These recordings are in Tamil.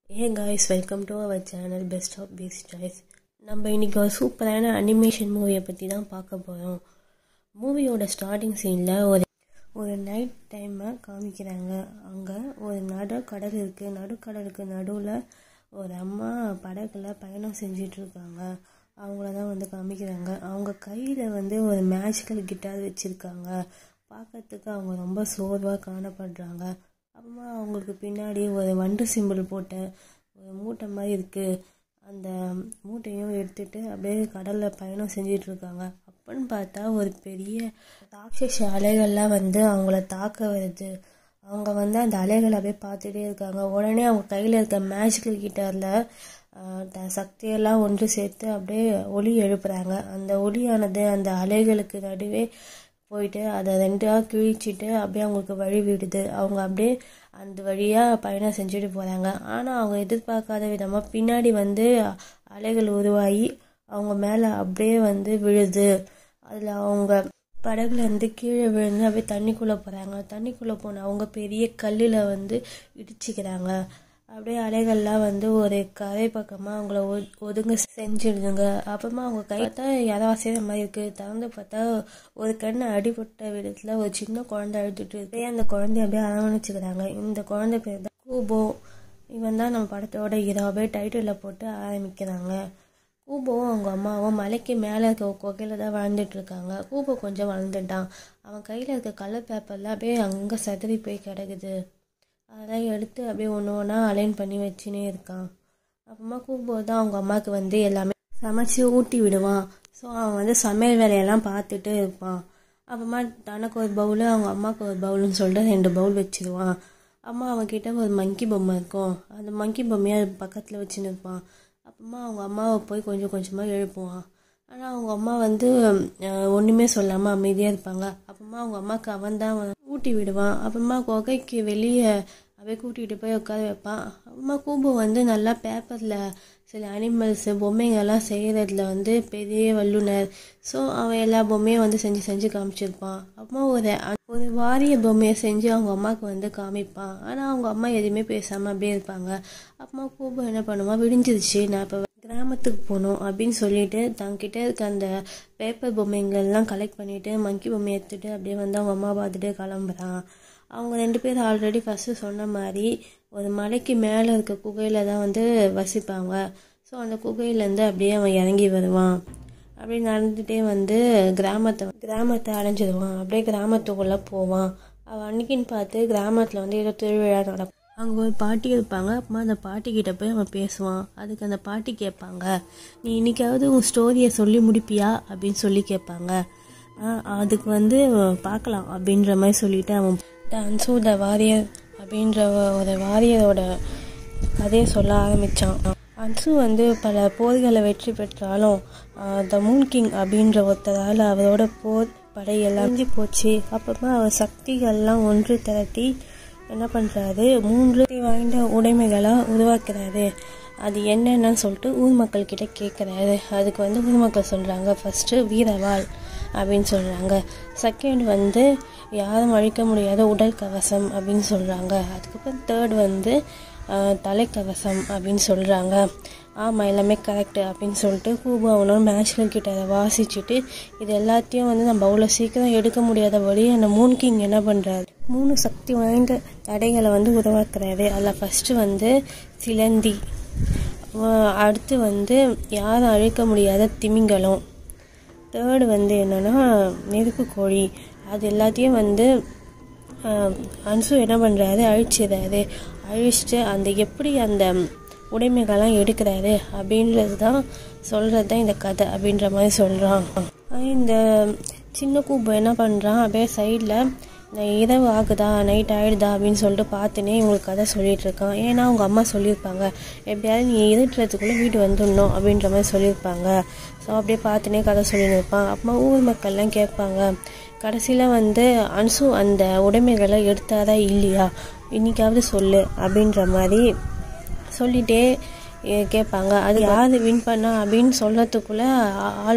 hey guys welcome to our channel best of bees choice நம்ம இன்னைக்கு ஒரு சூப்பரான அனிமேஷன் மூவியை பற்றி தான் பார்க்க போகிறோம் மூவியோட ஸ்டார்டிங் சீனில் ஒரு ஒரு நைட் டைமை காமிக்கிறாங்க அங்கே ஒரு நடு கடல் இருக்குது நடுக்கடலுக்கு நடுவில் ஒரு அம்மா படகுல பயணம் செஞ்சிட்டு இருக்காங்க அவங்கள தான் வந்து காமிக்கிறாங்க அவங்க கையில் வந்து ஒரு மேஜிக்கல் கிட்டார் வச்சுருக்காங்க பார்க்கறதுக்கு அவங்க ரொம்ப சோர்வாக காணப்படுறாங்க அப்புறமா அவங்களுக்கு பின்னாடி ஒரு வண்டு சிம்பிள் போட்ட ஒரு மூட்டை மாதிரி இருக்குது அந்த மூட்டையும் எடுத்துட்டு அப்படியே கடலில் பயணம் செஞ்சிட்டு இருக்காங்க அப்பன்னு பார்த்தா ஒரு பெரிய ராட்சச அலைகள்லாம் வந்து அவங்கள தாக்க வருது அவங்க வந்து அந்த அலைகளை அப்படியே பார்த்துட்டே இருக்காங்க உடனே அவங்க கையில் இருக்க மேஜிக்கல் கிட்டாரில் தன் சக்தியெல்லாம் ஒன்று சேர்த்து அப்படியே ஒளி எழுப்புறாங்க அந்த ஒளியானது அந்த அலைகளுக்கு நடுவே போயிட்டு அதை ரெண்டாக கிழிச்சிட்டு அப்படியே அவங்களுக்கு வழி விடுது அவங்க அப்படியே அந்த வழியாக பயணம் செஞ்சுட்டு போகிறாங்க ஆனால் அவங்க எதிர்பார்க்காத விதமாக பின்னாடி வந்து அலைகள் உருவாகி அவங்க மேலே அப்படியே வந்து விழுது அதில் அவங்க படகுல இருந்து கீழே விழுந்து அப்படியே தண்ணிக்குள்ளே போகிறாங்க தண்ணிக்குள்ளே போன அவங்க பெரிய கல்லில் வந்து இடிச்சிக்கிறாங்க அப்படியே அலைகள்லாம் வந்து ஒரு கரை பக்கமாக அவங்கள ஒதுங்க செஞ்சிடுதுங்க அப்புறமா அவங்க கை பார்த்தா யாரோ அசைகிற மாதிரி இருக்குது திறந்து பார்த்தா ஒரு கண்ணு அடிபட்ட விதத்தில் ஒரு சின்ன குழந்தை அழுதுட்டு இருக்கு அந்த குழந்தைய அப்படியே அரவணைச்சிக்கிறாங்க இந்த குழந்தை பேர் தான் கூபோ இவன் தான் நம்ம படத்தோட ஹீரோவே டைட்டிலில் போட்டு ஆரம்பிக்கிறாங்க கூபோவும் அவங்க அம்மாவும் மலைக்கு மேலே இருக்க குகையில் தான் வாழ்ந்துட்டு இருக்காங்க கூபோ கொஞ்சம் வளர்ந்துட்டான் அவன் கையில் இருக்க கலர் பேப்பர்லாம் அப்படியே அங்கே சதறி போய் கிடக்குது அதெல்லாம் எடுத்து அப்படியே ஒன்று ஒன்றா அலைன் பண்ணி வச்சுனே இருக்கான் அப்புறமா கூப்பிடும்போது தான் அவங்க அம்மாவுக்கு வந்து எல்லாமே சமைச்சு ஊட்டி விடுவான் ஸோ அவன் வந்து சமையல் வேலையெல்லாம் பார்த்துட்டு இருப்பான் அப்புறமா தனக்கு ஒரு பவுலு அவங்க அம்மாவுக்கு ஒரு பவுலுன்னு சொல்லிட்டு ரெண்டு பவுல் வச்சிருவான் அம்மா அவன்கிட்ட ஒரு மங்கி பொம்மை இருக்கும் அந்த மங்கி பொம்மையை அது பக்கத்தில் வச்சுன்னு இருப்பான் அப்புறமா அவங்க அம்மாவை போய் கொஞ்சம் கொஞ்சமாக எழுப்புவான் ஆனால் அவங்க அம்மா வந்து ஒன்றுமே சொல்லாமல் அமைதியாக இருப்பாங்க அப்புறமா அவங்க அம்மாவுக்கு அவன் தான் ஊட்டி விடுவான் அப்புறமா குகைக்கு வெளியே அப்படியே கூட்டிகிட்டு போய் உட்கார வைப்பான் அப்புறமா கூபு வந்து நல்லா பேப்பரில் சில அனிமல்ஸு பொம்மைங்கள்லாம் செய்கிறதுல வந்து பெரிய வல்லுனர் ஸோ அவன் எல்லா பொம்மையும் வந்து செஞ்சு செஞ்சு காமிச்சிருப்பான் அப்புறமா ஒரு ஒரு வாரிய பொம்மையை செஞ்சு அவங்க அம்மாவுக்கு வந்து காமிப்பான் ஆனால் அவங்க அம்மா எதுவுமே பேசாமல் அப்படியே இருப்பாங்க அப்புறமா கூபு என்ன பண்ணுவான் விடிஞ்சிருச்சு நான் இப்போ கிராமத்துக்கு போகணும் அப்படின்னு சொல்லிட்டு தங்கிட்ட இருக்க அந்த பேப்பர் பொம்மைங்கள்லாம் கலெக்ட் பண்ணிவிட்டு மங்கி பொம்மை எடுத்துகிட்டு அப்படியே வந்து அவங்க அம்மா பார்த்துட்டு கிளம்புறான் அவங்க ரெண்டு பேரும் ஆல்ரெடி ஃபஸ்ட்டு சொன்ன மாதிரி ஒரு மலைக்கு மேலே இருக்க குகையில் தான் வந்து வசிப்பாங்க ஸோ அந்த குகையிலேருந்து அப்படியே அவன் இறங்கி வருவான் அப்படியே நடந்துகிட்டே வந்து கிராமத்தை கிராமத்தை அடைஞ்சிடுவான் அப்படியே கிராமத்துக்குள்ளே போவான் அவன் அன்னைக்குன்னு பார்த்து கிராமத்தில் வந்து ஏதோ திருவிழா நடக்கும் அங்கே ஒரு பாட்டி இருப்பாங்க அப்புறமா அந்த பாட்டிக்கிட்ட போய் அவன் பேசுவான் அதுக்கு அந்த பாட்டி கேட்பாங்க நீ இன்னைக்காவது உன் ஸ்டோரியை சொல்லி முடிப்பியா அப்படின்னு சொல்லி கேட்பாங்க அதுக்கு வந்து பார்க்கலாம் அப்படின்ற மாதிரி சொல்லிட்டு அவன் அன்சு த வாரியர் அப்படின்ற ஒரு வாரியரோட கதையை சொல்ல ஆரம்பித்தான் அன்சு வந்து பல போர்களை வெற்றி பெற்றாலும் த மூன் கிங் அப்படின்ற ஒருத்தரால் அவரோட போர் படை எல்லாம் போச்சு அப்புறமா அவர் சக்திகள்லாம் ஒன்று திரட்டி என்ன பண்ணுறாரு மூன்று வாய்ந்த உடைமைகளாக உருவாக்குறாரு அது என்னென்னு சொல்லிட்டு ஊர் மக்கள் கிட்ட கேட்குறாரு அதுக்கு வந்து ஊர் மக்கள் சொல்கிறாங்க ஃபஸ்ட்டு வீரவாள் அப்படின்னு சொல்கிறாங்க செகண்ட் வந்து யாரும் அழிக்க முடியாத உடல் கவசம் அப்படின்னு சொல்கிறாங்க அதுக்கப்புறம் தேர்ட் வந்து தலைக்கவசம் அப்படின்னு சொல்கிறாங்க ஆமாம் எல்லாமே கரெக்டு அப்படின்னு சொல்லிட்டு கூபு அவனோட மேட்ச்சில் கிட்ட அதை வாசிச்சுட்டு இது எல்லாத்தையும் வந்து நம்ம அவ்வளோ சீக்கிரம் எடுக்க முடியாதபடி அந்த மூன் கிங் என்ன பண்ணுறாரு மூணு சக்தி வாய்ந்த தடைகளை வந்து உருவாக்குறாரு அதில் ஃபஸ்ட்டு வந்து சிலந்தி அடுத்து வந்து யாரும் அழிக்க முடியாத திமிங்கலம் தேர்டு வந்து என்னென்னா நெருப்பு கோழி அது எல்லாத்தையும் வந்து அன்சு என்ன பண்ணுறாரு அழிச்சிடுறாரு அழிச்சிட்டு அந்த எப்படி அந்த உடைமைகள்லாம் எடுக்கிறாரு அப்படின்றது தான் சொல்கிறது தான் இந்த கதை அப்படின்ற மாதிரி சொல்கிறான் இந்த சின்ன கூப்பு என்ன பண்ணுறான் அப்படியே சைடில் இரவு ஆகுதா நைட் ஆகிடுதா அப்படின்னு சொல்லிட்டு பார்த்துனே இவங்களுக்கு கதை சொல்லிகிட்டு இருக்கான் ஏன்னா அவங்க அம்மா சொல்லியிருப்பாங்க எப்படியாவது நீ இருட்டுறதுக்குள்ளே வீடு வந்துடணும் அப்படின்ற மாதிரி சொல்லியிருப்பாங்க ஸோ அப்படியே பார்த்துனே கதை சொல்லின்னு இருப்பான் அப்புறமா ஊர் மக்கள்லாம் கேட்பாங்க கடைசியில் வந்து அன்சு அந்த உடைமைகளை எடுத்தாரா இல்லையா இன்னைக்காவது சொல்லு அப்படின்ற மாதிரி சொல்லிட்டே கேட்பாங்க அது யார் வின் பண்ணா அப்படின்னு சொல்கிறதுக்குள்ளே ஆல்மோஸ்ட்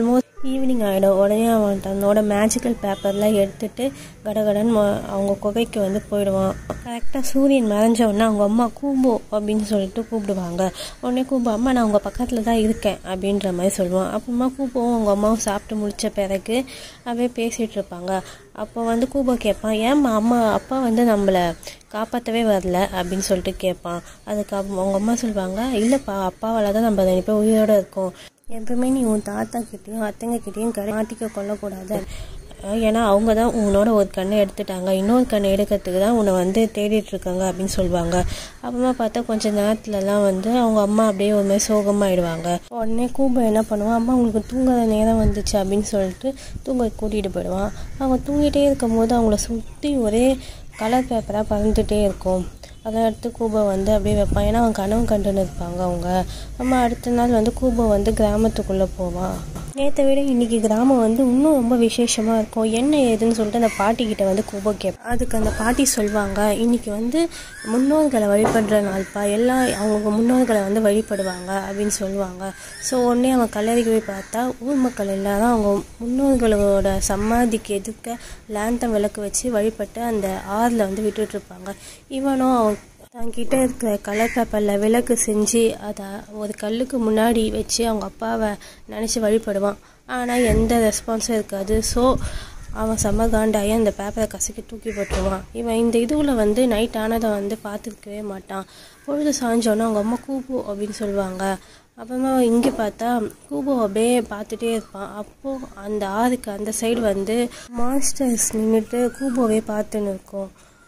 ஈவினிங் ஆகிடும் உடனே அவன் தன்னோட மேஜிக்கல் பேப்பர்லாம் எடுத்துட்டு கடகடன் அவங்க குகைக்கு வந்து போயிடுவான் கரெக்டாக சூரியன் மறைஞ்ச உடனே அவங்க அம்மா கூம்போ அப்படின்னு சொல்லிட்டு கூப்பிடுவாங்க உடனே கூம்போ அம்மா நான் உங்கள் பக்கத்தில் தான் இருக்கேன் அப்படின்ற மாதிரி சொல்லுவான் அப்புறமா கூப்போவும் அவங்க அம்மாவும் சாப்பிட்டு முடித்த பிறகு அப்படியே பேசிகிட்டு இருப்பாங்க அப்போ வந்து கூபோ கேட்பான் ஏம்மா அம்மா அப்பா வந்து நம்மளை காப்பாற்றவே வரல அப்படின்னு சொல்லிட்டு கேட்பான் அதுக்கு அவங்க அம்மா சொல்லுவாங்க இல்லைப்பா அப்பாவால் தான் நம்ம ரெண்டு பேர் உயிரோடு இருக்கோம் எப்பவுமே நீ உன் தாத்தா கிட்டேயும் அத்தைங்க கிட்டேயும் கடை மாட்டிக்க கொள்ளக்கூடாது ஏன்னா அவங்க தான் உன்னோட ஒரு கண்ணை எடுத்துட்டாங்க இன்னொரு கண்ணை எடுக்கிறதுக்கு தான் உன்னை வந்து தேடிட்டு இருக்காங்க அப்படின்னு சொல்லுவாங்க அப்புறமா பார்த்தா கொஞ்சம் நேரத்துலலாம் வந்து அவங்க அம்மா அப்படியே ஒரு மாதிரி சோகமாயிடுவாங்க உடனே கூபம் என்ன பண்ணுவான் அம்மா உங்களுக்கு தூங்குற நேரம் வந்துச்சு அப்படின்னு சொல்லிட்டு தூங்க கூட்டிகிட்டு போயிடுவான் அவங்க தூங்கிட்டே இருக்கும் போது அவங்கள சுற்றி ஒரே கலர் பேப்பராக பறந்துகிட்டே இருக்கும் அதை அடுத்து கூபை வந்து அப்படியே வைப்பான் ஏன்னா அவன் கனவு கண்டுன்னு இருப்பாங்க அவங்க நம்ம அடுத்த நாள் வந்து கூபை வந்து கிராமத்துக்குள்ளே போவான் நேற்றை விட இன்னைக்கு கிராமம் வந்து இன்னும் ரொம்ப விசேஷமாக இருக்கும் என்ன ஏதுன்னு சொல்லிட்டு அந்த பாட்டிக்கிட்ட வந்து கூபோ கேட்பேன் அதுக்கு அந்த பாட்டி சொல்லுவாங்க இன்னைக்கு வந்து முன்னோர்களை வழிபடுற நாள்ப்பா எல்லாம் அவங்க முன்னோர்களை வந்து வழிபடுவாங்க அப்படின்னு சொல்லுவாங்க ஸோ உடனே அவன் கல்லறைக்கு போய் பார்த்தா ஊர் மக்கள் எல்லாரும் அவங்க முன்னோர்களோட சமாதிக்கு எதுக்க லேந்தம் விளக்கு வச்சு வழிபட்டு அந்த ஆறில் வந்து விட்டுட்டு இருப்பாங்க இவனும் அவன் தன்கிட்ட இருக்கிற கலர் பேப்பரில் விளக்கு செஞ்சு அதை ஒரு கல்லுக்கு முன்னாடி வச்சு அவங்க அப்பாவை நினச்சி வழிபடுவான் ஆனால் எந்த ரெஸ்பான்ஸும் இருக்காது ஸோ அவன் செம்ம காண்டாயி அந்த பேப்பரை கசக்கி தூக்கி போட்டுருவான் இவன் இந்த இதுவில் வந்து நைட் ஆனதை வந்து பார்த்துருக்கவே மாட்டான் பொழுது சாஞ்சோன்னா அவங்க அம்மா கூப்பு அப்படின்னு சொல்லுவாங்க அப்புறமா இங்கே பார்த்தா கூபோ அப்படியே பார்த்துட்டே இருப்பான் அப்போது அந்த ஆறுக்கு அந்த சைடு வந்து மாஸ்டர்ஸ் நின்றுட்டு கூபோவே பார்த்துன்னு இருக்கும்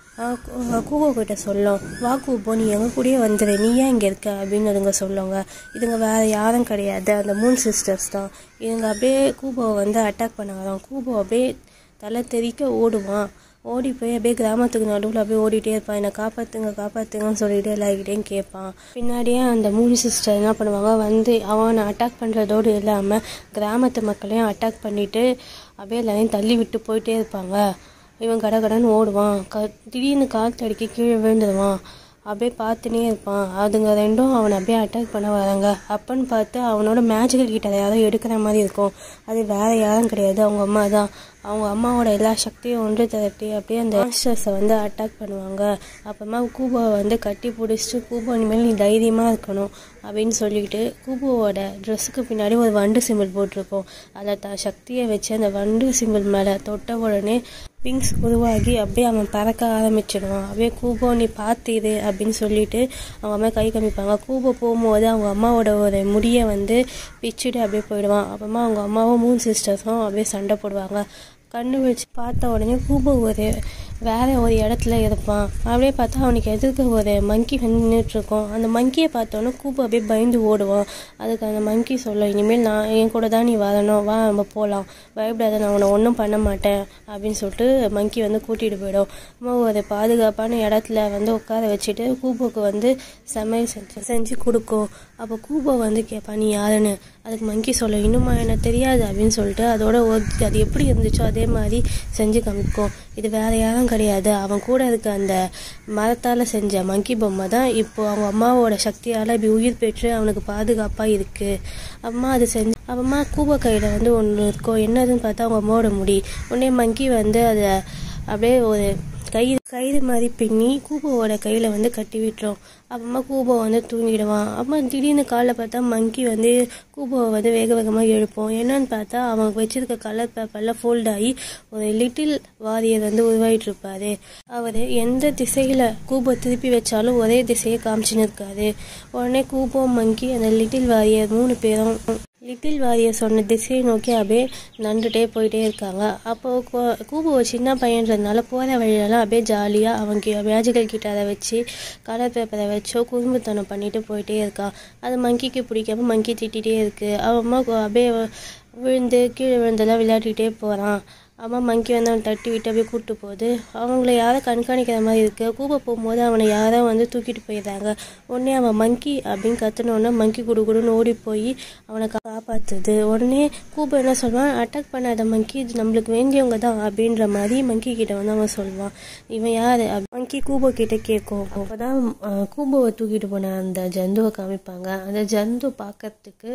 கூபோ கிட்ட சொல்லும் வா கூபோ நீ எங்கள் கூடயே வந்துடு நீ ஏன் இங்கே இருக்க அப்படின்னு அதுங்க சொல்லுவாங்க இதுங்க வேறு யாரும் கிடையாது அந்த மூன் சிஸ்டர்ஸ் தான் இதுங்க அப்படியே கூபோவை வந்து அட்டாக் பண்ண வரோம் கூபோ அப்படியே தலை தெறிக்க ஓடுவான் ஓடி போய் அப்படியே கிராமத்துக்கு நடுவில் அப்படியே ஓடிட்டே இருப்பான் என்னை காப்பாற்றுங்க காப்பாற்றுங்கன்னு சொல்லிட்டு எல்லாருக்கிட்டையும் கேட்பான் பின்னாடியே அந்த மூணு சிஸ்டர் என்ன பண்ணுவாங்க வந்து அவனை அட்டாக் பண்ணுறதோடு இல்லாமல் கிராமத்து மக்களையும் அட்டாக் பண்ணிவிட்டு அப்படியே எல்லாரையும் தள்ளி விட்டு போயிட்டே இருப்பாங்க இவன் கடகடன்னு ஓடுவான் க திடீர்னு காற்று கீழே விழுந்துடுவான் அப்படியே பார்த்துனே இருப்பான் அதுங்க ரெண்டும் அவனை அப்படியே அட்டாக் பண்ண வராங்க அப்பன்னு பார்த்து அவனோட மேஜிக்கல் கிட்ட யாரோ எடுக்கிற மாதிரி இருக்கும் அது வேற யாரும் கிடையாது அவங்க அம்மா தான் அவங்க அம்மாவோட எல்லா சக்தியும் ஒன்று திரட்டி அப்படியே அந்த மாஸ்டர்ஸை வந்து அட்டாக் பண்ணுவாங்க அப்புறமா கூபோவை வந்து கட்டி பிடிச்சிட்டு கூபோ இனிமேல் நீ தைரியமாக இருக்கணும் அப்படின்னு சொல்லிட்டு கூபோவோட ட்ரெஸ்ஸுக்கு பின்னாடி ஒரு வண்டு சிம்பிள் போட்டிருக்கோம் அதை த சக்தியை வச்சு அந்த வண்டு சிம்பிள் மேலே தொட்ட உடனே விங்ஸ் உருவாகி அப்படியே அவன் பறக்க ஆரம்பிச்சிடுவான் அப்படியே கூபோ நீ பார்த்திரு அப்படின்னு சொல்லிட்டு அவங்க அம்மா கை காமிப்பாங்க கூபோ போகும்போது அவங்க அம்மாவோட ஒரு முடியை வந்து பிச்சுட்டு அப்படியே போயிடுவான் அப்புறமா அவங்க அம்மாவும் மூணு சிஸ்டர்ஸும் அப்படியே சண்டை போடுவாங்க கண்ணு வச்சு பார்த்த உடனே கூபோ ஒரு வேற ஒரு இடத்துல இருப்பான் அப்படியே பார்த்தா அவனுக்கு எதிர்க்க ஒரு மங்கி வந்து நின்றுட்டுருக்கோம் அந்த மங்கியை பார்த்தோன்னே கூப்பு அப்படியே பயந்து ஓடுவான் அதுக்கு அந்த மங்கி சொல்ல இனிமேல் நான் என் கூட தான் நீ வரணும் வா நம்ம போகலாம் பயப்படாத நான் உன்னை ஒன்றும் பண்ண மாட்டேன் அப்படின்னு சொல்லிட்டு மங்கி வந்து கூட்டிகிட்டு போயிடும் அம்மா ஒரு பாதுகாப்பான இடத்துல வந்து உட்கார வச்சுட்டு கூப்போக்கு வந்து சமையல் செஞ்சு செஞ்சு கொடுக்கும் அப்போ கூப்போ வந்து கேட்பான் நீ யாருன்னு அதுக்கு மங்கி சொல்ல இன்னுமா எனக்கு தெரியாது அப்படின்னு சொல்லிட்டு அதோட அது எப்படி இருந்துச்சோ அதே மாதிரி செஞ்சு காமிக்கும் இது வேற யாரும் கிடையாது அவன் கூட இருக்க அந்த மரத்தால் செஞ்ச மங்கி பொம்மை தான் இப்போ அவங்க அம்மாவோட சக்தியால் இப்படி உயிர் பெற்று அவனுக்கு பாதுகாப்பாக இருக்குது அம்மா அது செஞ்சு அப்புறமா கூப கையில் வந்து ஒன்று இருக்கும் என்னதுன்னு பார்த்தா அவங்க அம்மாவோட முடி உடனே மங்கி வந்து அதை அப்படியே ஒரு கயிறு கயிறு மாதிரி பின்னி கூபோவோட கையில் வந்து கட்டி விட்டுரும் அப்புறமா கூபோ வந்து தூங்கிடுவான் அப்புறமா திடீர்னு காலைல பார்த்தா மங்கி வந்து கூபோவை வந்து வேக வேகமாக எழுப்போம் என்னன்னு பார்த்தா அவன் வச்சிருக்க கலர் பேப்பரில் ஃபோல்ட் ஆகி ஒரு லிட்டில் வாரியர் வந்து உருவாயிட்டு இருப்பாரு அவர் எந்த திசையில் கூபோ திருப்பி வச்சாலும் ஒரே திசையை காமிச்சுன்னு இருக்காரு உடனே கூபோ மங்கி அந்த லிட்டில் வாரியர் மூணு பேரும் லிட்டில் வாரியர் சொன்ன திசையை நோக்கி அப்படியே நண்டுட்டே போயிட்டே இருக்காங்க அப்போ கூபு சின்ன பையன்றதுனால போகிற வழியெல்லாம் அப்படியே ஜாலியாக அவங்க மேஜிக்கல் கிட்டாரை வச்சு கலர் பேப்பரை வச்சோ குறும்புத்தனம் பண்ணிட்டு போயிட்டே இருக்கான் அது மங்கிக்கு பிடிக்காம மங்கி திட்டிகிட்டே இருக்கு அவன் அம்மா அப்படியே விழுந்து கீழே விழுந்தெல்லாம் விளையாடிக்கிட்டே போகிறான் அம்மா மங்கி வந்து அவனை தட்டி விட்டு அப்படியே கூப்பிட்டு போகுது அவங்கள யாரை கண்காணிக்கிற மாதிரி இருக்கு கூப்ப போகும்போது அவனை யாரோ வந்து தூக்கிட்டு போயிடுறாங்க உடனே அவன் மங்கி அப்படின்னு கத்துனோடனே மங்கி குடு குடுன்னு ஓடி போய் அவனை காப்பாத்துது உடனே கூப்ப என்ன சொல்வான் அட்டாக் பண்ணாத மங்கி இது நம்மளுக்கு வேண்டியவங்க தான் அப்படின்ற மாதிரி மங்கி கிட்ட வந்து அவன் சொல்லுவான் இவன் யாரு மங்கி கூபோ கிட்ட கேட்கும் அப்போதான் கூபோவை தூக்கிட்டு போன அந்த ஜந்துவை காமிப்பாங்க அந்த ஜந்து பார்க்கறதுக்கு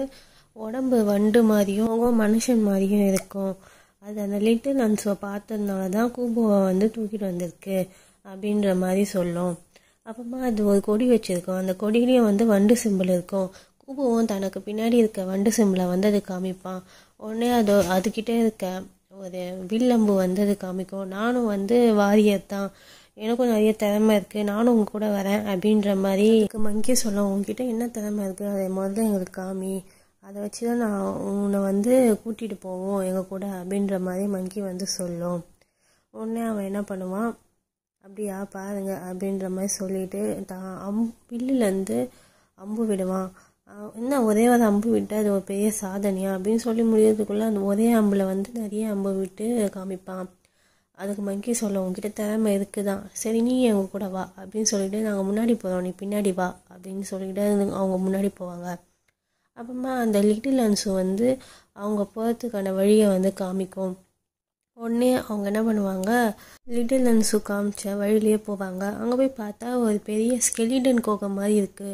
உடம்பு வண்டு மாதிரியும் முகம் மனுஷன் மாதிரியும் இருக்கும் அது அந்த லிட்டில் அன்ஸை பார்த்ததுனால தான் கூபோவை வந்து தூக்கிட்டு வந்திருக்கு அப்படின்ற மாதிரி சொல்லும் அப்புறமா அது ஒரு கொடி வச்சுருக்கோம் அந்த கொடியிலையும் வந்து வண்டு சிம்பிள் இருக்கும் கூபோவும் தனக்கு பின்னாடி இருக்க வண்டு சிம்பிளை வந்து அது காமிப்பான் உடனே அது அதுக்கிட்டே இருக்க ஒரு வில்லம்பு வந்து அது காமிக்கும் நானும் வந்து வாரியர் தான் எனக்கும் நிறைய திறமை இருக்குது நானும் உங்க கூட வரேன் அப்படின்ற மாதிரி மங்கி சொல்லும் உங்ககிட்ட என்ன திறமை இருக்குது அதை முதல்ல எங்களுக்கு காமி அதை வச்சு தான் நான் உன்னை வந்து கூட்டிகிட்டு போவோம் எங்கள் கூட அப்படின்ற மாதிரி மங்கி வந்து சொல்லும் உடனே அவன் என்ன பண்ணுவான் அப்படியா பாருங்க அப்படின்ற மாதிரி சொல்லிட்டு தான் அம் வில்லுலேருந்து அம்பு விடுவான் அஹ் என்ன ஒரே ஒரு அம்பு விட்டு அது ஒரு பெரிய சாதனையா அப்படின்னு சொல்லி முடியறதுக்குள்ளே அந்த ஒரே அம்பில் வந்து நிறைய அம்பு விட்டு காமிப்பான் அதுக்கு மங்கி சொல்ல உங்ககிட்ட திறமை இருக்குதான் சரி நீ எங்க கூட வா அப்படின்னு சொல்லிட்டு நாங்கள் முன்னாடி போகிறோம் நீ பின்னாடி வா அப்படின்னு சொல்லிட்டு அவங்க முன்னாடி போவாங்க அப்புறமா அந்த லிட்டில் அன்ஸு வந்து அவங்க போகிறதுக்கான வழியை வந்து காமிக்கும் உடனே அவங்க என்ன பண்ணுவாங்க லிட்டில் அன்ஸு காமிச்ச வழியிலேயே போவாங்க அங்கே போய் பார்த்தா ஒரு பெரிய ஸ்கெலிடன் கோகம் மாதிரி இருக்குது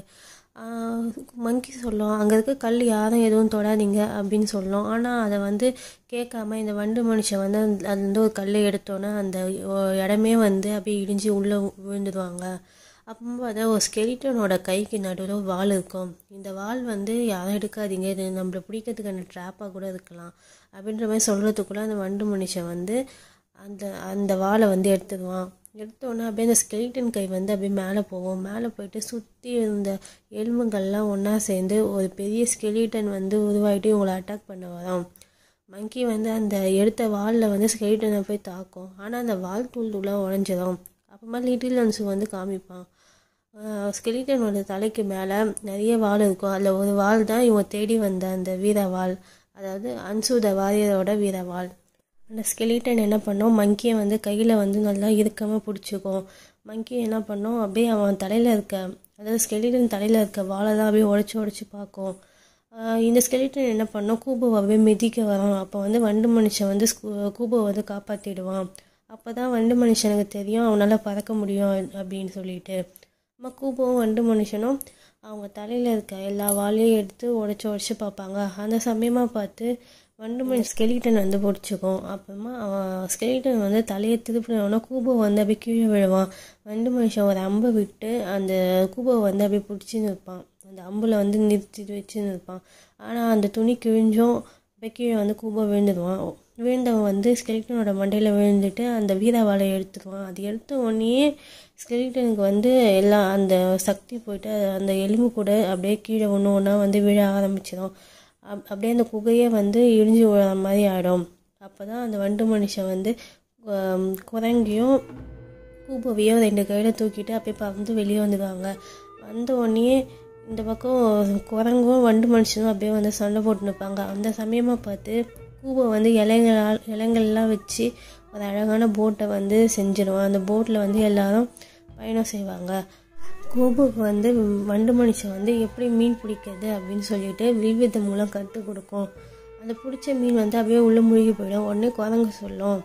மங்கி சொல்லும் அங்கே இருக்க கல் யாரும் எதுவும் தொடாதீங்க அப்படின்னு சொல்லும் ஆனால் அதை வந்து கேட்காம இந்த வண்டு மனுஷன் வந்து அந்த- அதுலேருந்து ஒரு கல்லை எடுத்தோன்னே அந்த ஒ- இடமே வந்து அப்படியே இடிஞ்சு உள்ளே விழுந்துடுவாங்க அப்போ பார்த்தா ஒரு ஸ்கெலிட்டனோட கைக்கு நடுவில் ஒரு வால் இருக்கும் இந்த வால் வந்து யாரும் எடுக்காதீங்க இது நம்மளை பிடிக்கிறதுக்கான ட்ராப்பாக கூட இருக்கலாம் அப்படின்ற மாதிரி சொல்கிறதுக்குள்ளே அந்த வண்டு மனுஷன் வந்து அந்த அந்த வாளை வந்து எடுத்துடுவான் எடுத்தோன்னே அப்படியே அந்த ஸ்கெலிட்டன் கை வந்து அப்படியே மேலே போகும் மேலே போயிட்டு சுற்றி இருந்த எலும்புகள்லாம் ஒன்றா சேர்ந்து ஒரு பெரிய ஸ்கெலிட்டன் வந்து உருவாகிட்டு இவங்களை அட்டாக் பண்ண வரும் மங்கி வந்து அந்த எடுத்த வாலில் வந்து ஸ்கெலிட்டனை போய் தாக்கும் ஆனால் அந்த வால் தூள் தூளாக உடஞ்சிரும் அப்புறமா லிட்டில் அன்சு வந்து காமிப்பான் ஸ்கெலிட்டனோட தலைக்கு மேலே நிறைய வால் இருக்கும் அதில் ஒரு வால் தான் இவன் தேடி வந்த அந்த வீர வால் அதாவது அன்சுத வாரியரோட வீர வால் அந்த ஸ்கெலிட்டன் என்ன பண்ணோம் மங்கியை வந்து கையில் வந்து நல்லா இறுக்கமாக பிடிச்சிக்கும் மங்கி என்ன பண்ணோம் அப்படியே அவன் தலையில் இருக்க அதாவது ஸ்கெலிட்டன் தலையில் இருக்க வாழை தான் அப்படியே உடச்சி உடச்சி பார்க்கும் ஆஹ் இந்த ஸ்கெலிட்டன் என்ன பண்ணோம் கூபோவை அப்படியே மிதிக்க வரான் அப்போ வந்து வண்டு மனுஷன் வந்து ஸ்கூ- கூபோவை வந்து காப்பாற்றிடுவான் அப்போ தான் வண்டு மனுஷனுக்கு தெரியும் அவனால் பறக்க முடியும் அப்படின்னு சொல்லிட்டு நம்ம கூபோவும் வண்டு மனுஷனும் அவங்க தலையில் இருக்க எல்லா வாழையும் எடுத்து உடச்சி உடச்சி பார்ப்பாங்க அந்த சமயமாக பார்த்து வண்டு மணி ஸ்கெலிட்டன் வந்து பிடிச்சிக்கும் அப்புறமா அவன் ஸ்கெலிட்டன் வந்து தலையை திருப்பினோன்னா கூபோ வந்து அப்படியே கீழே விழுவான் வண்டு மனுஷன் ஒரு அம்பை விட்டு அந்த கூபோவை வந்து அப்படியே பிடிச்சி நிற்பான் அந்த அம்பில் வந்து நிறுத்தி வச்சு நிற்பான் ஆனால் அந்த துணி கிழிஞ்சும் அப்படியே கீழே வந்து கூபோ விழுந்துடுவான் விழுந்தவன் வந்து ஸ்கெலிட்டனோட மண்டையில் விழுந்துட்டு அந்த வீரவாளை எடுத்துடுவான் அது எடுத்த உடனே ஸ்கெலிட்டனுக்கு வந்து எல்லாம் அந்த சக்தி போயிட்டு அது அந்த எலும்பு கூட அப்படியே கீழே ஒன்று ஒன்றா வந்து விழ ஆரம்பிச்சிடும் அப் அப்படியே அந்த குகையே வந்து இடிஞ்சு விழுற மாதிரி ஆகிடும் அப்போ தான் அந்த வண்டு மனுஷன் வந்து ஆம், குரங்கையும் கூபோவையும் ரெண்டு கையில் தூக்கிட்டு அப்படியே பறந்து வெளியே வந்துடுவாங்க வந்த உடனே இந்த பக்கம் குரங்கும் வண்டு மனுஷனும் அப்படியே வந்து சண்டை போட்டு நிற்பாங்க அந்த சமயமாக பார்த்து கூபோ வந்து இலைங்களால் இலைங்கள்லாம் வச்சு ஒரு அழகான போட்டை வந்து செஞ்சிடுவான் அந்த போட்டில் வந்து எல்லாரும் பயணம் செய்வாங்க கூபுக்கு வந்து வண்டு மனுஷன் வந்து எப்படி மீன் பிடிக்கிறது அப்படின்னு சொல்லிட்டு வில்வித்தை மூலம் கற்றுக் கொடுக்கும் அந்த பிடிச்ச மீன் வந்து அப்படியே உள்ளே மூழ்கி போயிடும் உடனே குரங்கு சொல்லும்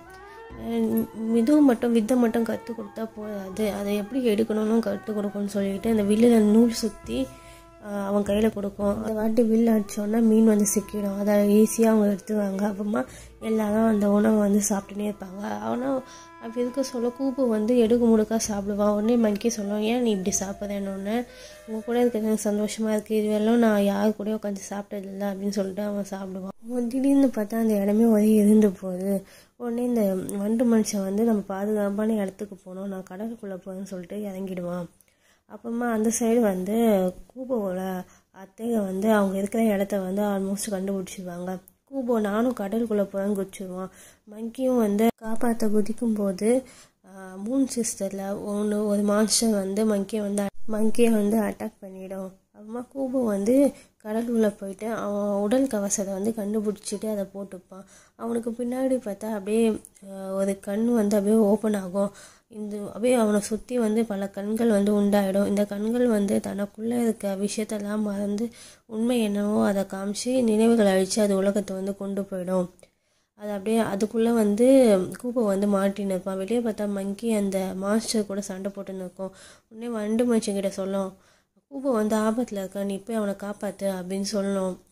அஹ் இதுவும் மட்டும் வித்தை மட்டும் கற்றுக் கொடுத்தா போதாது அதை எப்படி எடுக்கணும்னு கற்றுக் கொடுக்கும்னு சொல்லிட்டு அந்த வில்லில் நூல் சுற்றி அவன் கையில் கொடுக்கும் அந்த வாட்டி வில் அடிச்சோன்னா மீன் வந்து சிக்கிடும் அதை ஈஸியாக அவங்க எடுத்துவாங்க அப்புறமா எல்லாரும் அந்த உணவை வந்து சாப்பிட்டுனே இருப்பாங்க ஆனால் அப்படி இருக்க சொல்ல கூப்பு வந்து எடுக்கு முடுக்கா சாப்பிடுவான் உடனே மங்கி சொல்லுவான் ஏன் நீ இப்படி சாப்பிட்றேன்னு உங்கள் கூட இருக்கிறது எனக்கு சந்தோஷமாக இருக்குது இதுவெல்லாம் நான் யார் கூடயும் உட்காந்து சாப்பிட்டதில்ல அப்படின்னு சொல்லிட்டு அவன் சாப்பிடுவான் அவன் திடீர்னு பார்த்தா அந்த இடமே ஒரே இருந்து போகுது உடனே இந்த வண்டு மனுஷன் வந்து நம்ம பாதுகாப்பான இடத்துக்கு போகணும் நான் கடலுக்குள்ளே போகிறேன்னு சொல்லிட்டு இறங்கிடுவான் அப்புறமா அந்த சைடு வந்து கூபோவோட அத்தைங்க வந்து அவங்க இருக்கிற இடத்த வந்து ஆல்மோஸ்ட் கண்டுபிடிச்சிருவாங்க கூபோ நானும் கடலுக்குள்ளே போகிறேன்னு குதிச்சிருவான் மங்கியும் வந்து காப்பாற்ற குதிக்கும் போது ஆஹ், மூன் சிஸ்டரில் ஒன்று ஒரு மான்ஸ்டர் வந்து மங்கியை வந்து மங்கியை வந்து அட்டாக் பண்ணிடும் அப்புறமா கூபோ வந்து கடலுக்குள்ளே போயிட்டு அவன் உடல் கவசத்தை வந்து கண்டுபிடிச்சிட்டு அதை போட்டுப்பான் அவனுக்கு பின்னாடி பார்த்தா அப்படியே ஆஹ், ஒரு கண் வந்து அப்படியே ஓப்பன் ஆகும் இந்த அப்படியே அவனை சுற்றி வந்து பல கண்கள் வந்து உண்டாயிடும் இந்த கண்கள் வந்து தனக்குள்ளே இருக்க விஷயத்தெல்லாம் மறந்து உண்மை என்னவோ அதை காமிச்சு நினைவுகளை அழித்து அது உலகத்தை வந்து கொண்டு போயிடும் அது அப்படியே அதுக்குள்ளே வந்து கூப்பை வந்து மாட்டின்னு இருப்பான் வெளியே பார்த்தா மங்கி அந்த மாஸ்டர் கூட சண்டை போட்டுன்னு இருக்கும் உடனே வண்டு மனுஷங்கிட்ட சொல்லும் கூப்பை வந்து ஆபத்தில் இருக்கா நீ போய் அவனை காப்பாற்று அப்படின்னு சொல்லணும்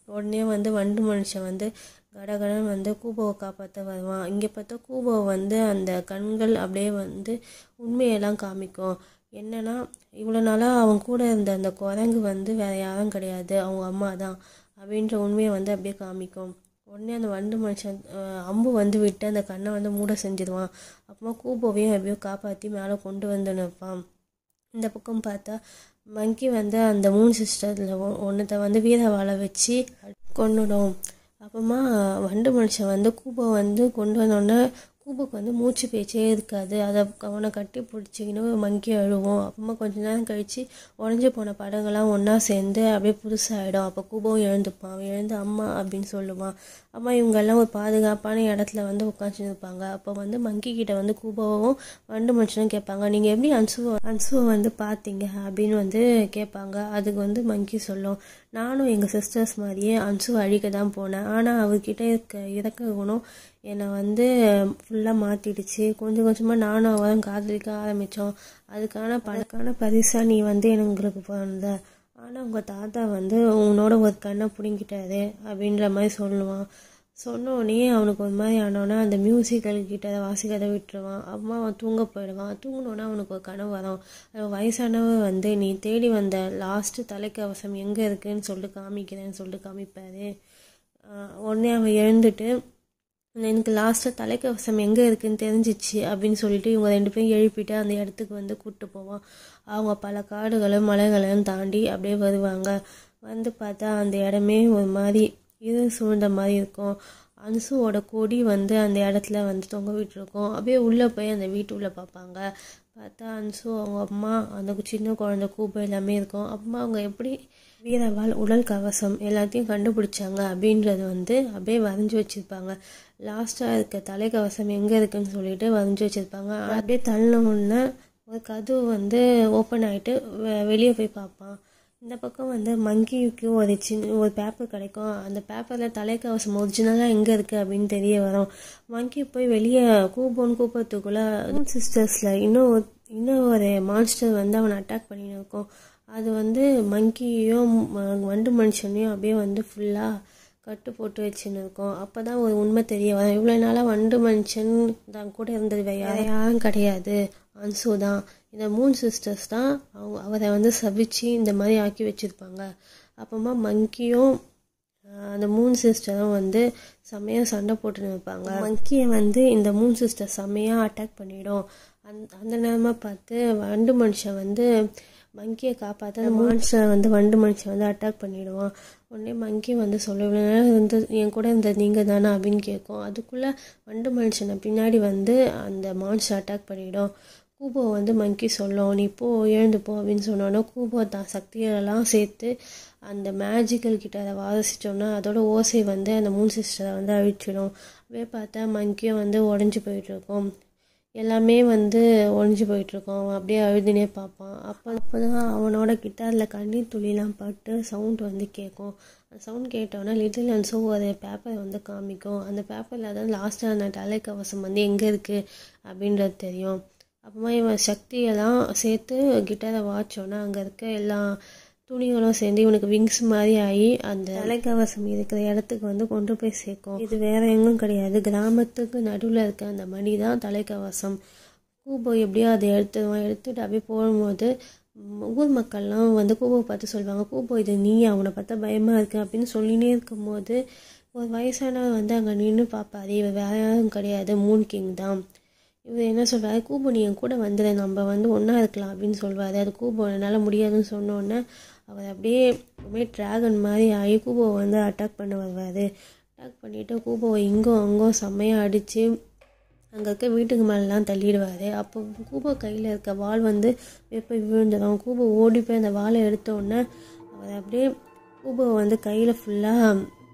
உடனே வந்து வண்டு மனுஷன் வந்து கடகடன் வந்து கூபோவை காப்பாற்ற வருவான் இங்கே பார்த்தா கூபோவை வந்து அந்த கண்கள் அப்படியே வந்து உண்மையெல்லாம் காமிக்கும் என்னன்னா இவ்வளோ நாளாக அவன் கூட இருந்த அந்த குரங்கு வந்து வேற யாரும் கிடையாது அவங்க அம்மா தான் அப்படின்ற உண்மையை வந்து அப்படியே காமிக்கும் உடனே அந்த வண்டு மனுஷன் அஹ், அம்பு வந்து விட்டு அந்த கண்ணை வந்து மூட செஞ்சிருவான் அப்புறமா கூபோவையும் எப்படியோ காப்பாற்றி மேலே கொண்டு வந்து நிற்பான் இந்த பக்கம் பார்த்தா மங்கி வந்து அந்த மூணு சிஸ்டரில் ஒன்றத்தை வந்து வீரவாளை வச்சு கொன்னுடும் அப்புறமா வண்டு மனுஷன் வந்து கூபை வந்து கொண்டு வந்தோடனே கூபுக்கு வந்து மூச்சு பேச்சே இருக்காது அதை அவனை கட்டி பிடிச்சிக்கின்னு மங்கி அழுவோம் அப்புறமா கொஞ்ச நேரம் கழித்து உடஞ்சி போன படங்கள்லாம் ஒன்றா சேர்ந்து அப்படியே புதுசாகிடும் அப்போ கூபவும் எழுந்துப்பான் எழுந்து அம்மா அப்படின்னு சொல்லுவான் அம்மா இவங்கெல்லாம் ஒரு பாதுகாப்பான இடத்துல வந்து உட்காந்துட்டு இருப்பாங்க அப்போ வந்து மங்கி கிட்ட வந்து கூபவும் வண்டு மனுஷனும் கேட்பாங்க நீங்கள் எப்படி அன்சுவை அன்சுவை வந்து பார்த்தீங்க அப்படின்னு வந்து கேட்பாங்க அதுக்கு வந்து மங்கி சொல்லும் நானும் எங்கள் சிஸ்டர்ஸ் மாதிரியே அன்சுவை அழிக்க தான் போனேன் ஆனால் அவர்கிட்ட இருக்க இறக்க குணம் என்னை வந்து ஃபுல்லாக மாற்றிடுச்சு கொஞ்சம் கொஞ்சமாக நானும் அவரும் காதலிக்க ஆரம்பித்தோம் அதுக்கான பணக்கான பரிசாக நீ வந்து எங்களுக்கு பிறந்த ஆனால் உங்கள் தாத்தா வந்து உன்னோட ஒரு கண்ணை பிடுங்கிட்டாரு அப்படின்ற மாதிரி சொல்லுவான் சொன்னோடனே அவனுக்கு ஒரு மாதிரி ஆனோன்னா அந்த மியூசிக்கல் கிட்ட வாசிக்கதை விட்டுருவான் அம்மா அவன் தூங்க போயிடுவான் தூங்கினோன்னா அவனுக்கு ஒரு கனவு வரும் அது வயசானவர் வந்து நீ தேடி வந்த லாஸ்ட்டு தலைக்கவசம் எங்கே இருக்குன்னு சொல்லிட்டு காமிக்கிறேன்னு சொல்லிட்டு காமிப்பாரு ஆஹ் உடனே அவன் எழுந்துட்டு எனக்கு லாஸ்ட்டாக தலைக்கவசம் எங்கே இருக்குன்னு தெரிஞ்சிச்சு அப்படின்னு சொல்லிட்டு இவங்க ரெண்டு பேரும் எழுப்பிட்டு அந்த இடத்துக்கு வந்து கூப்பிட்டு போவான் அவங்க பல காடுகளும் மலைகளையும் தாண்டி அப்படியே வருவாங்க வந்து பார்த்தா அந்த இடமே ஒரு மாதிரி இது சூழ்ந்த மாதிரி இருக்கும் அன்சுவோட கொடி வந்து அந்த இடத்துல வந்து தொங்க விட்டுருக்கும் அப்படியே உள்ளே போய் அந்த வீட்டுக்குள்ளே பார்ப்பாங்க பார்த்தா அன்சு அவங்க அம்மா அந்த சின்ன குழந்தை கூப்பை எல்லாமே இருக்கும் அப்புறமா அவங்க எப்படி வீரவாள் உடல் கவசம் எல்லாத்தையும் கண்டுபிடிச்சாங்க அப்படின்றது வந்து அப்படியே வரைஞ்சி வச்சுருப்பாங்க லாஸ்ட்டாக இருக்க தலைக்கவசம் எங்கே இருக்குன்னு சொல்லிட்டு வரைஞ்சி வச்சுருப்பாங்க அப்படியே தள்ளின உடனே ஒரு கதவு வந்து ஓப்பன் ஆகிட்டு வெளியே போய் பார்ப்பான் இந்த பக்கம் வந்து மங்கிக்கு ஒரு சின்ன ஒரு பேப்பர் கிடைக்கும் அந்த பேப்பரில் தலைக்கவசம் ஒரிஜினலாக எங்கே இருக்குது அப்படின்னு தெரிய வரும் மங்கி போய் வெளியே கூப்போன்னு கூப்பத்துக்குள்ளே சிஸ்டர்ஸில் இன்னும் ஒரு- இன்னும் ஒரு மான்ஸ்டர் வந்து அவனை அட்டாக் பண்ணின்னு இருக்கும் அது வந்து மங்கியையும் ம- வண்டு மனுஷனையும் அப்படியே வந்து ஃபுல்லாக கட்டு போட்டு வச்சுன்னு இருக்கோம் அப்போ தான் ஒரு உண்மை தெரிய வரும் இவ்வளோ நாளாக வண்டு மனுஷன் தான் கூட இருந்தது வேற யாரும் கிடையாது அன்சு தான் இந்த மூணு சிஸ்டர்ஸ் தான் அவங்க அவரை வந்து சபிச்சு இந்த மாதிரி ஆக்கி வச்சுருப்பாங்க அப்புறமா மங்கியும் ஆஹ், அந்த மூணு சிஸ்டரும் வந்து செம்மையாக சண்டை போட்டுன்னு இருப்பாங்க மங்கியை வந்து இந்த மூணு சிஸ்டர் செம்மையாக அட்டாக் பண்ணிடும் அந் அந்த நேரமாக பார்த்து வண்டு மனுஷன் வந்து மங்கியை காப்பாற்ற அந்த மான்ஸ்டர் வந்து வண்டு மனுஷன் வந்து அட்டாக் பண்ணிடுவான் உடனே மங்கி வந்து சொல்ல இவ்வளோ நேரம் இருந்து என் கூட இருந்த நீங்கள் தானே அப்படின்னு கேட்கும் அதுக்குள்ளே வண்டு மனுஷனை பின்னாடி வந்து அந்த மான்ஸ்டர் அட்டாக் பண்ணிடும் கூபோ வந்து மங்கி சொல்லும் நீ போ எழுந்து போ அப்படின்னு சொன்னோன்னா கூபோ தான் சக்தியெல்லாம் சேர்த்து அந்த மேஜிக்கல் கிட்ட அதை வாசிச்சோன்னா அதோட ஓசை வந்து அந்த மூன் சிஸ்டரை வந்து அழிச்சிடும் அப்படியே பார்த்தா மங்கியும் வந்து உடஞ்சி போயிட்டுருக்கும் எல்லாமே வந்து ஒழிஞ்சு போயிட்டுருக்கும் அவன் அப்படியே அழுதுனே பார்ப்பான் அப்போ அப்போ தான் அவனோட கிட்டாரில் கண்ணீர் துளிலாம் பட்டு சவுண்ட் வந்து கேட்கும் அந்த சவுண்ட் கேட்டோன்னே லிட்டில் அன்ஸோ ஒரு பேப்பரை வந்து காமிக்கும் அந்த பேப்பரில் தான் லாஸ்ட்டாக அந்த தலைக்கவசம் வந்து எங்கே இருக்குது அப்படின்றது தெரியும் அப்புறமா இவன் சக்தியெல்லாம் சேர்த்து கிட்டாரை வாச்சோன்னா அங்கே இருக்க எல்லா துணிகளும் சேர்ந்து இவனுக்கு விங்ஸ் மாதிரி ஆகி அந்த தலைக்கவசம் இருக்கிற இடத்துக்கு வந்து கொண்டு போய் சேர்க்கும் இது வேற எங்கும் கிடையாது கிராமத்துக்கு நடுவில் இருக்க அந்த மணி தான் தலைக்கவசம் கூபோ எப்படியோ அதை எடுத்துருவான் எடுத்துட்டு அப்படியே போகும்போது ம், ஊர் மக்கள்லாம் வந்து கூபோ பார்த்து சொல்லுவாங்க கூபோ இது நீ அவனை பார்த்தா பயமாக இருக்கு அப்படின்னு சொல்லினே இருக்கும்போது ஒரு வயசானவர் வந்து அங்கே நின்று பார்ப்பாரு இவன் வேற யாரும் கிடையாது மூன் கிங் தான் இவர் என்ன சொல்றாரு கூபோ நீ என் கூட வந்துடு நம்ம வந்து ஒன்றா இருக்கலாம் அப்படின்னு சொல்வாரு அது கூபோ என்னால் முடியாதுன்னு சொன்னோன்னே அவர் அப்படியே அப்படியே ட்ராகன் மாதிரி ஆகி கூபோவை வந்து அட்டாக் பண்ண வருவார் அட்டாக் பண்ணிவிட்டு கூபோவை இங்கும் அங்கும் செம்மையாக அடித்து அங்கே இருக்க வீட்டுக்கு மேலெலாம் தள்ளிடுவார் அப்போ கூபோ கையில் இருக்க வாள் வந்து போய் விழுந்துடும் கூபோ ஓடி போய் அந்த வாளை எடுத்த உடனே அவர் அப்படியே கூபோவை வந்து கையில் ஃபுல்லாக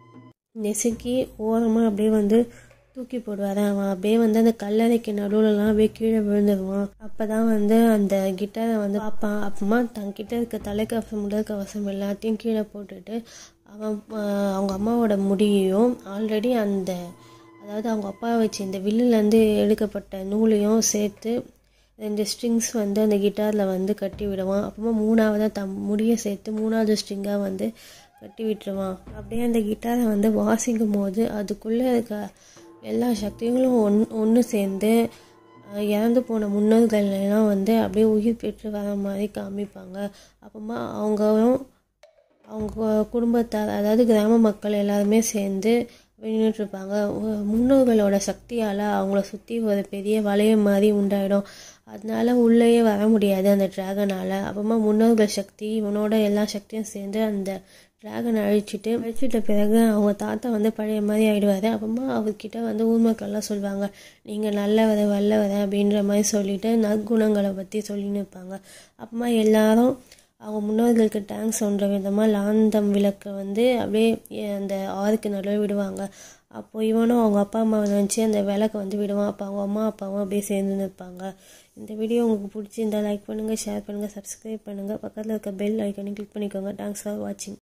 நெசுக்கி ஓரமாக அப்படியே வந்து தூக்கி போடுவார் அவன் அப்படியே வந்து அந்த கல்லறைக்கு நடுவுலலாம் அப்படியே கீழே விழுந்துருவான் அப்போ தான் வந்து அந்த கிட்டாரை வந்து பார்ப்பான் அப்புறமா தன்கிட்ட இருக்க தலைக்கவசம் முதல் கவசம் எல்லாத்தையும் கீழே போட்டுட்டு அவன் ஆஹ், அவங்க அம்மாவோட முடியையும் ஆல்ரெடி அந்த அதாவது அவங்க அப்பா வச்சு இந்த வில்லுலேருந்து எடுக்கப்பட்ட நூலையும் சேர்த்து ரெண்டு ஸ்ட்ரிங்ஸ் வந்து அந்த கிட்டாரில் வந்து கட்டி விடுவான் அப்புறமா மூணாவதாக தம் முடியை சேர்த்து மூணாவது ஸ்ட்ரிங்காக வந்து கட்டி விட்டுருவான் அப்படியே அந்த கிட்டாரை வந்து வாசிக்கும் போது அதுக்குள்ளே இருக்க எல்லா சக்திகளும் ஒன் ஒன்று சேர்ந்து அஹ், இறந்து போன முன்னோர்கள் எல்லாம் வந்து அப்படியே உயிர் பெற்று வர மாதிரி காமிப்பாங்க அப்புறமா அவங்களும் அவங்க குடும்பத்தார் அதாவது கிராம மக்கள் எல்லாருமே சேர்ந்து நின்றுட்டுருப்பாங்க முன்னோர்களோட சக்தியால் அவங்கள சுற்றி ஒரு பெரிய வளையம் மாதிரி உண்டாயிடும் அதனால உள்ளேயே வர முடியாது அந்த டிராகனால் அப்புறமா முன்னோர்கள் சக்தி இவனோட எல்லா சக்தியும் சேர்ந்து அந்த டிராகனை அழிச்சிட்டு அழிச்சிட்ட பிறகு அவங்க தாத்தா வந்து பழைய மாதிரி ஆயிடுவாரு அப்புறமா அவர்கிட்ட வந்து ஊர் மக்கள்லாம் சொல்லுவாங்க நீங்கள் நல்லவர வல்லவர அப்படின்ற மாதிரி சொல்லிட்டு நற்குணங்களை பற்றி சொல்லின்னு இருப்பாங்க அப்புறமா எல்லாரும் அவங்க முன்னோர்களுக்கு டேங்க்ஸ் சொல்கிற விதமாக லாந்தம் விளக்கை வந்து அப்படியே எ- அந்த ஆறுக்கு நடுவில் விடுவாங்க அப்போ இவனும் அவங்க அப்பா அம்மாவை நினச்சி அந்த விளக்கை வந்து விடுவான் அப்போ அவங்க அம்மா அப்பாவும் அப்படியே சேர்ந்து நிற்பாங்க இந்த வீடியோ உங்களுக்கு பிடிச்சிருந்தா லைக் பண்ணுங்கள் ஷேர் பண்ணுங்கள் சப்ஸ்கிரைப் பண்ணுங்கள் பக்கத்தில் இருக்க பெல் ஐக்கனை கிளிக் பண்ணிக்கோங்க தேங்க்ஸ் ஃபார் வாட்சிங்